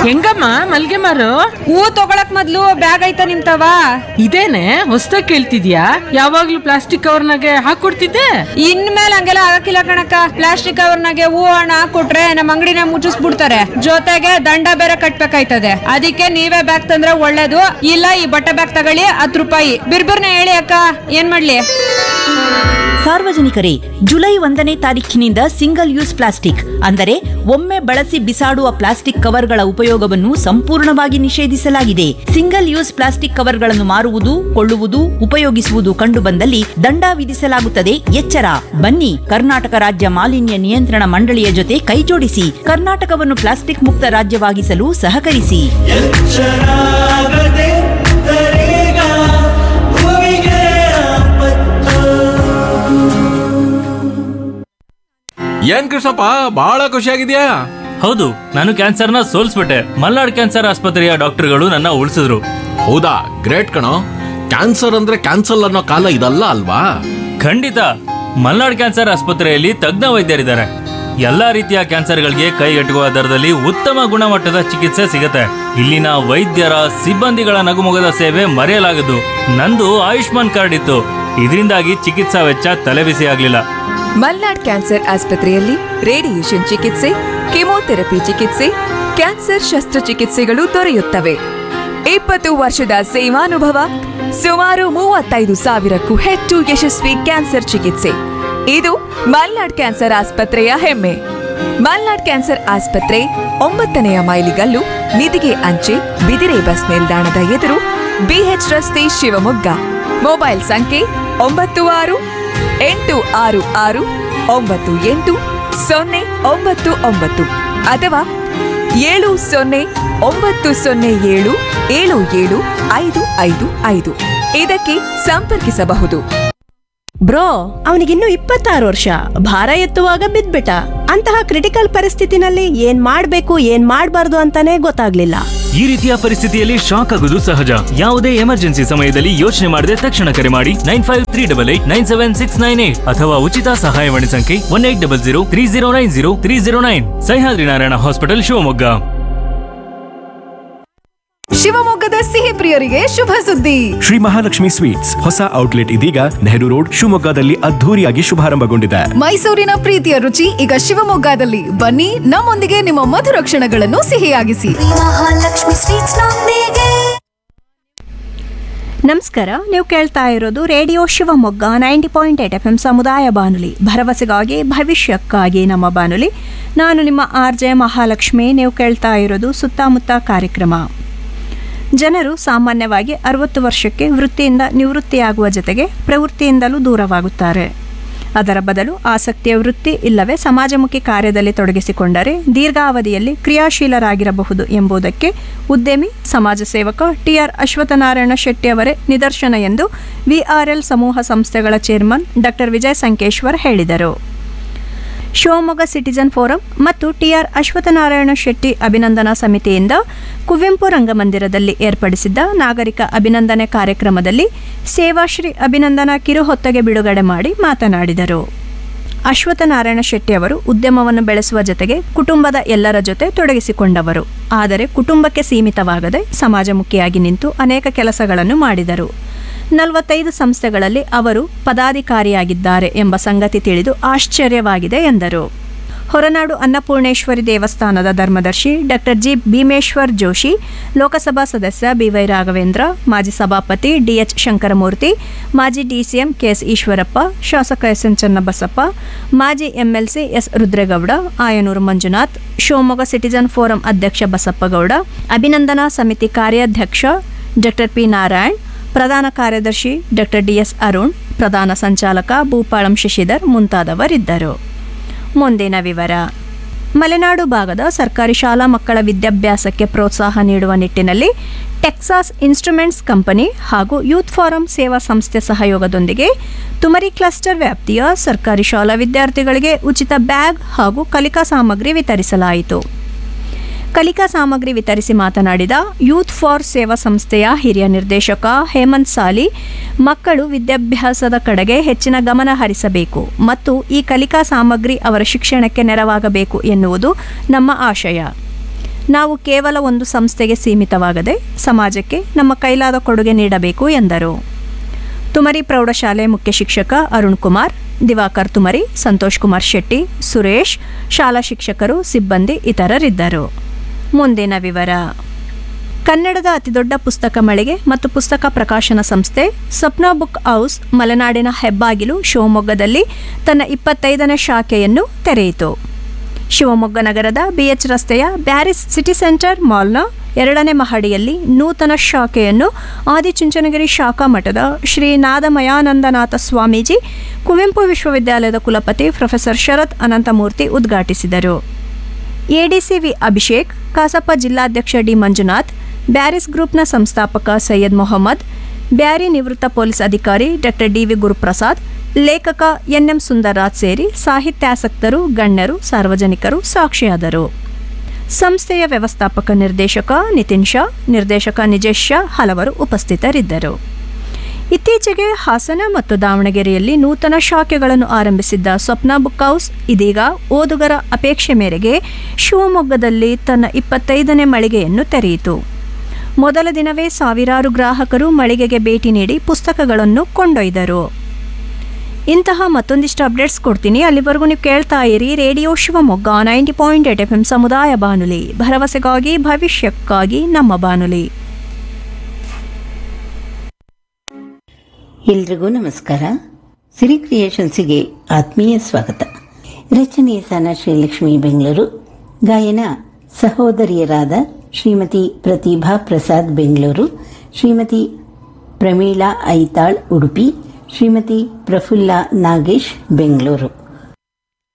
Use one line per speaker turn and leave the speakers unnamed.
ಹೆಂಗಮ್ಮ ಮಲ್ಗೆ ಮಾರು
ಹೂ ತಗೊಳಕ್ ಮೊದ್ಲು ಬ್ಯಾಗ್ ಐತ ನಿಮ್ತವ
ಇದೇನೆ ಹೊಸ್ದಾಗ್ ಕೇಳ್ತಿದ್ಯಾ ಯಾವಾಗ್ಲೂ ಪ್ಲಾಸ್ಟಿಕ್ ಕವರ್ನಾಗೆ ಹಾಕೊಡ್ತಿದ್ದೆ
ಇನ್ಮೇಲೆ ಹಂಗೆಲ್ಲ ಆಗಕ್ಕಿಲ್ಲ ಕಣಕ್ಕ ಪ್ಲಾಸ್ಟಿಕ್ ಕವರ್ನಾಗೆ ಹೂ ಹಣ ಕೊಟ್ರೆ ನಮ್ಮ ಅಂಗಡಿನ ಮುಚ್ಚಿಸ್ಬಿಡ್ತಾರೆ ಜೊತೆಗೆ ದಂಡ ಬೇರೆ ಕಟ್ಬೇಕಾಯ್ತದೆ ಅದಕ್ಕೆ ನೀವೇ ಬ್ಯಾಗ್ ತಂದ್ರೆ ಒಳ್ಳೇದು ಇಲ್ಲ ಈ ಬಟ್ಟೆ ಬ್ಯಾಗ್ ತಗೊಳ್ಳಿ ಹತ್ತು ರೂಪಾಯಿ ಬಿರ್ಬಿರ್ನ ಹೇಳಿ ಅಕ್ಕ ಏನ್ ಮಾಡ್ಲಿ
ಸಾರ್ವಜನಿಕರೇ ಜುಲೈ ಒಂದನೇ ತಾರೀಖಿನಿಂದ ಸಿಂಗಲ್ ಯೂಸ್ ಪ್ಲಾಸ್ಟಿಕ್ ಅಂದರೆ ಒಮ್ಮೆ ಬಳಸಿ ಬಿಸಾಡುವ ಪ್ಲಾಸ್ಟಿಕ್ ಕವರ್ಗಳ ಉಪಯೋಗವನ್ನು ಸಂಪೂರ್ಣವಾಗಿ ನಿಷೇಧಿಸಲಾಗಿದೆ ಸಿಂಗಲ್ ಯೂಸ್ ಪ್ಲಾಸ್ಟಿಕ್ ಕವರ್ಗಳನ್ನು ಮಾರುವುದು ಕೊಳ್ಳುವುದು ಉಪಯೋಗಿಸುವುದು ಕಂಡುಬಂದಲ್ಲಿ ದಂಡ ವಿಧಿಸಲಾಗುತ್ತದೆ ಎಚ್ಚರ ಬನ್ನಿ ಕರ್ನಾಟಕ ರಾಜ್ಯ ಮಾಲಿನ್ಯ ನಿಯಂತ್ರಣ ಮಂಡಳಿಯ ಜೊತೆ ಕೈಜೋಡಿಸಿ ಕರ್ನಾಟಕವನ್ನು ಪ್ಲಾಸ್ಟಿಕ್ ಮುಕ್ತ ರಾಜ್ಯವಾಗಿಸಲು ಸಹಕರಿಸಿ
ಎಚ್ಚರಾಗದೆ ತರೇಗ ಭೂಮಿಗೆ ಆಪತ್ತು
ಏನ್ ಕೃಷ್ಣಪ್ಪ ಬಹಳ ಖುಷಿಯಾಗಿದ್ಯಾ
ಹೌದು ನಾನು ಕ್ಯಾನ್ಸರ್ನ ಸೋಲ್ಸ್ಬಿಟ್ಟೆ ಮಲ್ನಾಡ್ ಕ್ಯಾನ್ಸರ್ ಆಸ್ಪತ್ರೆಯ ಡಾಕ್ಟರ್ಗಳು ನನ್ನ ಉಳಿಸಿದ್ರು
ಹೌದಾ ಗ್ರೇಟ್ ಕಣೋ ಕ್ಯಾನ್ಸರ್ ಅಂದ್ರೆ ಕ್ಯಾನ್ಸಲ್ ಅನ್ನೋ ಕಾಲ ಇದಲ್ಲ ಅಲ್ವಾ
ಖಂಡಿತ ಮಲ್ನಾಡ್ ಕ್ಯಾನ್ಸರ್ ಆಸ್ಪತ್ರೆಯಲ್ಲಿ ತಜ್ಞ ವೈದ್ಯರಿದ್ದಾರೆ ಎಲ್ಲಾ ರೀತಿಯ ಕ್ಯಾನ್ಸರ್ಗಳಿಗೆ ಕೈಗೆಟುಕುವ ದರದಲ್ಲಿ ಉತ್ತಮ ಗುಣಮಟ್ಟದ ಚಿಕಿತ್ಸೆ ಸಿಗುತ್ತೆ ಇಲ್ಲಿನ ವೈದ್ಯರ ಸಿಬ್ಬಂದಿಗಳ ನಗುಮೊಗದ ಸೇವೆ ಮರೆಯಲಾಗದು ನಂದು ಆಯುಷ್ಮಾನ್ ಕಾರ್ಡ್ ಇತ್ತು ಇದರಿಂದಾಗಿ ಚಿಕಿತ್ಸಾ ವೆಚ್ಚ ತಲೆಬಿಸಿ ಆಗ್ಲಿಲ್ಲ
ಮಲ್ನಾಡ್ ಕ್ಯಾನ್ಸರ್ ಆಸ್ಪತ್ರೆಯಲ್ಲಿ ರೇಡಿಯೇಷನ್ ಚಿಕಿತ್ಸೆ ಕೆಮೊಥೆರಪಿ ಚಿಕಿತ್ಸೆ ಕ್ಯಾನ್ಸರ್ ಶಸ್ತ್ರಚಿಕಿತ್ಸೆಗಳು ದೊರೆಯುತ್ತವೆ ಇಪ್ಪತ್ತು ವರ್ಷದ ಸೇವಾನುಭವ ಸುಮಾರು ಮೂವತ್ತೈದು ಸಾವಿರಕ್ಕೂ ಹೆಚ್ಚು ಯಶಸ್ವಿ ಕ್ಯಾನ್ಸರ್ ಚಿಕಿತ್ಸೆ ಇದು ಮಲ್ನಾಡ್ ಕ್ಯಾನ್ಸರ್ ಆಸ್ಪತ್ರೆಯ ಹೆಮ್ಮೆ ಮಲ್ನಾಡ್ ಕ್ಯಾನ್ಸರ್ ಆಸ್ಪತ್ರೆ ಒಂಬತ್ತನೆಯ ಮೈಲಿಗಲ್ಲು ನಿಧಿಗೆ ಅಂಚೆ ಬಿದಿರೆ ಬಸ್ ನಿಲ್ದಾಣದ ಎದುರು ಬಿಎಚ್ ರಸ್ತೆ ಶಿವಮೊಗ್ಗ ಮೊಬೈಲ್ ಸಂಖ್ಯೆ ಒಂಬತ್ತು ಆರು ಎಂಟು ಆರು ಆರು ಒಂಬತ್ತು ಎಂಟು ಸೊನ್ನೆ ಒಂಬತ್ತು ಒಂಬತ್ತು ಅಥವಾ ಏಳು ಸೊನ್ನೆ ಒಂಬತ್ತು ಸೊನ್ನೆ ಏಳು ಏಳು ಏಳು ಐದು ಐದು ಐದು ಇದಕ್ಕೆ ಸಂಪರ್ಕಿಸಬಹುದು
ಬ್ರೋ ಅವನಿಗಿನ್ನು ಇಪ್ಪತ್ತಾರು ವರ್ಷ ಭಾರ ಎತ್ತುವಾಗ ಬಿದ್ಬಿಟ್ಟ ಅಂತಹ ಕ್ರಿಟಿಕಲ್ ಪರಿಸ್ಥಿತಿನಲ್ಲಿ ಏನ್ ಮಾಡ್ಬೇಕು ಏನ್ ಮಾಡ್ಬಾರ್ದು ಅಂತಾನೆ ಗೊತ್ತಾಗ್ಲಿಲ್ಲ
ಈ ರೀತಿಯ ಪರಿಸ್ಥಿತಿಯಲ್ಲಿ ಶಾಕ್ ಆಗುವುದು ಸಹಜ ಯಾವುದೇ ಎಮರ್ಜೆನ್ಸಿ ಸಮಯದಲ್ಲಿ ಯೋಚನೆ ಮಾಡದೆ ತಕ್ಷಣ ಕರೆ ಮಾಡಿ nine five three double eight nine seven six nine eight ಅಥವಾ ಉಚಿತ ಸಹಾಯವಾಣಿ ಸಂಖ್ಯೆ one eight double zero three zero nine zero three zero nine Sahyadri Narayana hospital Shivamogga
ಶಿವಮೊಗ್ಗದ ಸಿಹಿ ಪ್ರಿಯರಿಗೆ ಶುಭ ಸುದ್ದಿ
ಶ್ರೀ ಮಹಾಲಕ್ಷ್ಮಿ ಸ್ವೀಟ್ಸ್ ಹೊಸ ಔಟ್ಲೆಟ್ ಇದೀಗ ನೆಹರು ರೋಡ್ ಶಿವಮೊಗ್ಗದಲ್ಲಿ ಅದ್ಧೂರಿಯಾಗಿ ಶುಭಾರಂಭಗೊಂಡಿದೆ
ಮೈಸೂರಿನ ಪ್ರೀತಿಯ ರುಚಿ ಈಗ ಶಿವಮೊಗ್ಗದಲ್ಲಿ ಬನ್ನಿ ನಮ್ಮೊಂದಿಗೆ ನಿಮ್ಮ ಮಧುರ ಕ್ಷಣಗಳನ್ನು ಸಿಹಿಯಾಗಿಸಿ
ಮಹಾಲಕ್ಷ್ಮಿ ಸ್ವೀಟ್ಸ್ ನೊಂದಿಗೆ
ನಮಸ್ಕಾರ ನೀವು ಕೇಳ್ತಾ ಇರೋದು radio Shivamogga ninety point eight F M ಸಮುದಾಯ ಬಾನುಲಿ ಭರವಸೆಗಾಗಿ ಭವಿಷ್ಯಕ್ಕಾಗಿ ನಮ್ಮ ಬಾನುಲಿ ನಾನು ನಿಮ್ಮ ಆರ್ ಜೆ ಮಹಾಲಕ್ಷ್ಮಿ ನೀವು ಕೇಳ್ತಾ ಇರೋದು ಸುತ್ತಮುತ್ತ ಕಾರ್ಯಕ್ರಮ ಜನರು ಸಾಮಾನ್ಯವಾಗಿ ಅರವತ್ತು ವರ್ಷಕ್ಕೆ ವೃತ್ತಿಯಿಂದ ನಿವೃತ್ತಿಯಾಗುವ ಜೊತೆಗೆ ಪ್ರವೃತ್ತಿಯಿಂದಲೂ ದೂರವಾಗುತ್ತಾರೆ ಅದರ ಬದಲು ಆಸಕ್ತಿಯ ವೃತ್ತಿ ಇಲ್ಲವೇ ಸಮಾಜಮುಖಿ ಕಾರ್ಯದಲ್ಲಿ ತೊಡಗಿಸಿಕೊಂಡರೆ ದೀರ್ಘಾವಧಿಯಲ್ಲಿ ಕ್ರಿಯಾಶೀಲರಾಗಿರಬಹುದು ಎಂಬುದಕ್ಕೆ ಉದ್ಯಮಿ ಸಮಾಜ ಸೇವಕ ಟಿಆರ್ ಅಶ್ವತ್ಥನಾರಾಯಣ ಶೆಟ್ಟಿ ಅವರೇ ನಿದರ್ಶನ ಎಂದು ವಿಆರ್ಎಲ್ ಸಮೂಹ ಸಂಸ್ಥೆಗಳ ಚೇರ್ಮನ್ ಡಾಕ್ಟರ್ ವಿಜಯ್ ಸಂಕೇಶ್ವರ್ ಹೇಳಿದರು ಶಿವಮೊಗ್ಗ ಸಿಟಿಜನ್ ಫೋರಂ ಮತ್ತು ಟಿಆರ್ ಅಶ್ವತ್ಥನಾರಾಯಣ ಶೆಟ್ಟಿ ಅಭಿನಂದನಾ ಸಮಿತಿಯಿಂದ ಕುವೆಂಪು ರಂಗಮಂದಿರದಲ್ಲಿ ಏರ್ಪಡಿಸಿದ್ದ ನಾಗರಿಕ ಅಭಿನಂದನೆ ಕಾರ್ಯಕ್ರಮದಲ್ಲಿ ಸೇವಾಶ್ರೀ ಅಭಿನಂದನಾ ಕಿರುಹೊತ್ತಗೆ ಬಿಡುಗಡೆ ಮಾಡಿ ಮಾತನಾಡಿದರು ಅಶ್ವತ್ಥನಾರಾಯಣ ಶೆಟ್ಟಿ ಅವರು ಉದ್ಯಮವನ್ನು ಬೆಳೆಸುವ ಜೊತೆಗೆ ಕುಟುಂಬದ ಎಲ್ಲರ ಜೊತೆ ತೊಡಗಿಸಿಕೊಂಡವರು ಆದರೆ ಕುಟುಂಬಕ್ಕೆ ಸೀಮಿತವಾಗದೆ ಸಮಾಜಮುಖಿಯಾಗಿ ನಿಂತು ಅನೇಕ ಕೆಲಸಗಳನ್ನು ಮಾಡಿದರು ನಲವತ್ತೈದು ಸಂಸ್ಥೆಗಳಲ್ಲಿ ಅವರು ಪದಾಧಿಕಾರಿಯಾಗಿದ್ದಾರೆ ಎಂಬ ಸಂಗತಿ ತಿಳಿದು ಆಶ್ಚರ್ಯವಾಗಿದೆ ಎಂದರು ಹೊರನಾಡು ಅನ್ನಪೂರ್ಣೇಶ್ವರಿ ದೇವಸ್ಥಾನದ ಧರ್ಮದರ್ಶಿ ಡಾಕ್ಟರ್ ಜಿ ಭೀಮೇಶ್ವರ್ ಜೋಶಿ ಲೋಕಸಭಾ ಸದಸ್ಯ ಬಿವೈ ರಾಘವೇಂದ್ರ ಮಾಜಿ ಸಭಾಪತಿ ಡಿಎಚ್ ಶಂಕರಮೂರ್ತಿ ಮಾಜಿ ಡಿಸಿಎಂ ಕೆಎಸ್ ಈಶ್ವರಪ್ಪ ಶಾಸಕ ಎಸ್ ಎನ್ ಚನ್ನಬಸಪ್ಪ ಮಾಜಿ MLC S Rudregowda Ayanur Manjunath Shivamogga citizen forum ಅಧ್ಯಕ್ಷ ಬಸಪ್ಪಗೌಡ ಅಭಿನಂದನಾ ಸಮಿತಿ ಕಾರ್ಯಾಧ್ಯಕ್ಷ ಡಾಕ್ಟರ್ ಪಿ ನಾರಾಯಣ್ ಪ್ರಧಾನ ಕಾರ್ಯದರ್ಶಿ ಡಾಕ್ಟರ್ ಡಿಎಸ್ ಅರುಣ್ ಪ್ರಧಾನ ಸಂಚಾಲಕ ಭೂಪಾಳಂ ಶಶಿಧರ್ ಮುಂತಾದವರಿದ್ದರು ಮುಂದಿನ ವಿವರ ಮಲೆನಾಡು ಭಾಗದ ಸರ್ಕಾರಿ ಶಾಲಾ ಮಕ್ಕಳ ವಿದ್ಯಾಭ್ಯಾಸಕ್ಕೆ ಪ್ರೋತ್ಸಾಹ ನೀಡುವ ನಿಟ್ಟಿನಲ್ಲಿ ಟೆಕ್ಸಾಸ್ ಇನ್ಸ್ಟ್ರುಮೆಂಟ್ಸ್ ಕಂಪನಿ ಹಾಗೂ ಯೂತ್ ಫಾರಂ ಸೇವಾ ಸಂಸ್ಥೆ ಸಹಯೋಗದೊಂದಿಗೆ ತುಮರಿ ಕ್ಲಸ್ಟರ್ ವ್ಯಾಪ್ತಿಯ ಸರ್ಕಾರಿ ಶಾಲಾ ವಿದ್ಯಾರ್ಥಿಗಳಿಗೆ ಉಚಿತ ಬ್ಯಾಗ್ ಹಾಗೂ ಕಲಿಕಾ ಸಾಮಗ್ರಿ ವಿತರಿಸಲಾಯಿತು ಕಲಿಕಾ ಸಾಮಗ್ರಿ ವಿತರಿಸಿ ಮಾತನಾಡಿದ ಯೂತ್ ಫಾರ್ ಸೇವಾ ಸಂಸ್ಥೆಯ ಹಿರಿಯ ನಿರ್ದೇಶಕ ಹೇಮಂತ್ ಸಾಲಿ ಮಕ್ಕಳು ವಿದ್ಯಾಭ್ಯಾಸದ ಕಡೆಗೆ ಹೆಚ್ಚಿನ ಗಮನ ಹರಿಸಬೇಕು ಮತ್ತು ಈ ಕಲಿಕಾ ಸಾಮಗ್ರಿ ಅವರ ಶಿಕ್ಷಣಕ್ಕೆ ನೆರವಾಗಬೇಕು ಎನ್ನುವುದು ನಮ್ಮ ಆಶಯ ನಾವು ಕೇವಲ ಒಂದು ಸಂಸ್ಥೆಗೆ ಸೀಮಿತವಾಗದೆ ಸಮಾಜಕ್ಕೆ ನಮ್ಮ ಕೈಲಾದ ಕೊಡುಗೆ ನೀಡಬೇಕು ಎಂದರು ತುಮರಿ ಪ್ರೌಢಶಾಲೆ ಮುಖ್ಯ ಶಿಕ್ಷಕ ಅರುಣ್ ಕುಮಾರ್ ದಿವಾಕರ್ ತುಮರಿ ಸಂತೋಷ್ ಕುಮಾರ್ ಶೆಟ್ಟಿ ಸುರೇಶ್ ಶಾಲಾ ಶಿಕ್ಷಕರು ಸಿಬ್ಬಂದಿ ಇತರರಿದ್ದರು ಮುಂದಿನ ವಿವರ ಕನ್ನಡದ ಅತಿದೊಡ್ಡ ಪುಸ್ತಕ ಮಳಿಗೆ ಮತ್ತು ಪುಸ್ತಕ ಪ್ರಕಾಶನ ಸಂಸ್ಥೆ ಸಪ್ನಾ ಬುಕ್ ಹೌಸ್ ಮಲೆನಾಡಿನ ಹೆಬ್ಬಾಗಿಲು ಶಿವಮೊಗ್ಗದಲ್ಲಿ ತನ್ನ ಇಪ್ಪತ್ತೈದನೇ ಶಾಖೆಯನ್ನು ತೆರೆಯಿತು ಶಿವಮೊಗ್ಗ ನಗರದ ಬಿಎಚ್ ರಸ್ತೆಯ ಬ್ಯಾರಿಸ್ ಸಿಟಿ ಸೆಂಟರ್ ಮಾಲ್ನ ಎರಡನೇ ಮಹಡಿಯಲ್ಲಿ ನೂತನ ಶಾಖೆಯನ್ನು ಆದಿಚುಂಚನಗಿರಿ ಶಾಖಾ ಮಠದ ಶ್ರೀ ನಾದಮಯಾನಂದನಾಥ ಸ್ವಾಮೀಜಿ ಕುವೆಂಪು ವಿಶ್ವವಿದ್ಯಾಲಯದ ಕುಲಪತಿ ಪ್ರೊಫೆಸರ್ ಶರತ್ ಅನಂತಮೂರ್ತಿ ಉದ್ಘಾಟಿಸಿದರು ಎಡಿಸಿವಿ ಅಭಿಷೇಕ್ ಕಸಾಪ ಜಿಲ್ಲಾಧ್ಯಕ್ಷ ಡಿ ಮಂಜುನಾಥ್ ಬ್ಯಾರಿಸ್ ಗ್ರೂಪ್ನ ಸಂಸ್ಥಾಪಕ ಸೈಯದ್ ಮೊಹಮ್ಮದ್ ಬ್ಯಾರಿ ನಿವೃತ್ತ ಪೊಲೀಸ್ ಅಧಿಕಾರಿ ಡಾಕ್ಟರ್ ಡಿವಿ ಗುರುಪ್ರಸಾದ್ ಲೇಖಕ ಎನ್ಎಂ ಸುಂದರ್ರಾಜ್ ಸೇರಿ ಸಾಹಿತ್ಯಾಸಕ್ತರು ಗಣ್ಯರು ಸಾರ್ವಜನಿಕರು ಸಾಕ್ಷಿಯಾದರು ಸಂಸ್ಥೆಯ ವ್ಯವಸ್ಥಾಪಕ ನಿರ್ದೇಶಕ ನಿತಿನ್ ಶಾ ನಿರ್ದೇಶಕ ನಿಜೇಶ್ ಶಾ ಹಲವರು ಉಪಸ್ಥಿತರಿದ್ದರು ಇತ್ತೀಚೆಗೆ ಹಾಸನ ಮತ್ತು ದಾವಣಗೆರೆಯಲ್ಲಿ ನೂತನ ಶಾಖೆಗಳನ್ನು ಆರಂಭಿಸಿದ್ದ ಸ್ವಪ್ನ ಬುಕ್ ಹೌಸ್ ಇದೀಗ ಓದುಗರ ಅಪೇಕ್ಷೆ ಮೇರೆಗೆ ಶಿವಮೊಗ್ಗದಲ್ಲಿ ತನ್ನ ಇಪ್ಪತ್ತೈದನೇ ಮಳಿಗೆಯನ್ನು ತೆರೆಯಿತು ಮೊದಲ ದಿನವೇ ಸಾವಿರಾರು ಗ್ರಾಹಕರು ಮಳಿಗೆಗೆ ಭೇಟಿ ನೀಡಿ ಪುಸ್ತಕಗಳನ್ನು ಕೊಂಡೊಯ್ದರು ಇಂತಹ ಮತ್ತೊಂದಿಷ್ಟು ಅಪ್ಡೇಟ್ಸ್ ಕೊಡ್ತೀನಿ ಅಲ್ಲಿವರೆಗೂ ನೀವು ಕೇಳ್ತಾ ಇರಿ radio Shivamogga ninety point eight F M ಸಮುದಾಯ ಬಾನುಲಿ ಭರವಸೆಗಾಗಿ ಭವಿಷ್ಯಕ್ಕಾಗಿ ನಮ್ಮ ಬಾನುಲಿ
ಎಲ್ರಿಗೂ ನಮಸ್ಕಾರ ಸಿರಿ ಕ್ರಿಯೇಷನ್ಸಿಗೆ ಆತ್ಮೀಯ ಸ್ವಾಗತ ರಚನೆ ಸನ ಶ್ರೀಲಕ್ಷ್ಮಿ ಬೆಂಗಳೂರು ಗಾಯನ ಸಹೋದರಿಯರಾದ ಶ್ರೀಮತಿ ಪ್ರತಿಭಾ ಪ್ರಸಾದ್ ಬೆಂಗಳೂರು ಶ್ರೀಮತಿ ಪ್ರಮೀಳಾ ಐತಾಳ್ ಉಡುಪಿ ಶ್ರೀಮತಿ ಪ್ರಫುಲ್ಲ ನಾಗೇಶ್ ಬೆಂಗಳೂರು